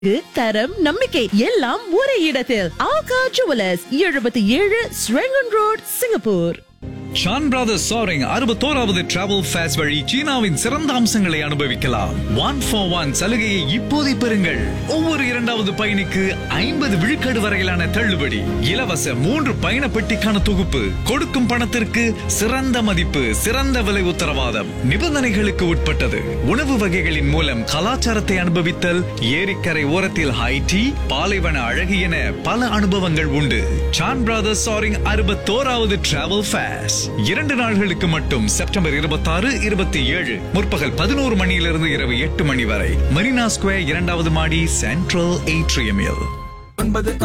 தரம் நம்பிக்கை எல்லாம் ஒரே இடத்தில் ஆகா ஜுவலர்ஸ் எழுபத்தி ஏழு Serangoon road Singapore Shan brothers sharing அறுபத்தோராவது டிராவல் ஃபேஸ் வழி சீனாவின் சிறந்த அம்சங்களை அனுபவிக்கலாம் ஒன் ஃபார் ஒன் சலுகையை இப்போதை பெறுங்கள் ஒவ்வொரு இரண்டாவது பயணிக்கு ஐம்பது விழுக்காடு வரையிலான தள்ளுபடி இலவச மூன்று பயண பெட்டிக்கான தொகுப்பு கொடுக்கும் பணத்திற்கு சிறந்த மதிப்பு சிறந்த விலை உத்தரவாதம் நிபந்தனைகளுக்கு உட்பட்டது உணவு வகைகளின் மூலம் கலாச்சாரத்தை அனுபவித்தல் ஏரிக்கரை ஓரத்தில் ஹை டீ பாலைவன அழகு என பல அனுபவங்கள் உண்டு சான் பிரதர்ஸ் சாரிங் அறுபத்தோராவது டிராவல் ஃபேஸ் இரண்டு நாள்களுக்கு மட்டும் செப்டம்பர் இருபத்தாறு இருபத்தி ஏழு முற்பகல் பதினோரு மணியிலிருந்து இரவு எட்டு மணி வரை மரீனா ஸ்கொயர் இரண்டாவது மாடி சென்ட்ரல் ஏட்ரியமில் ஒன்பது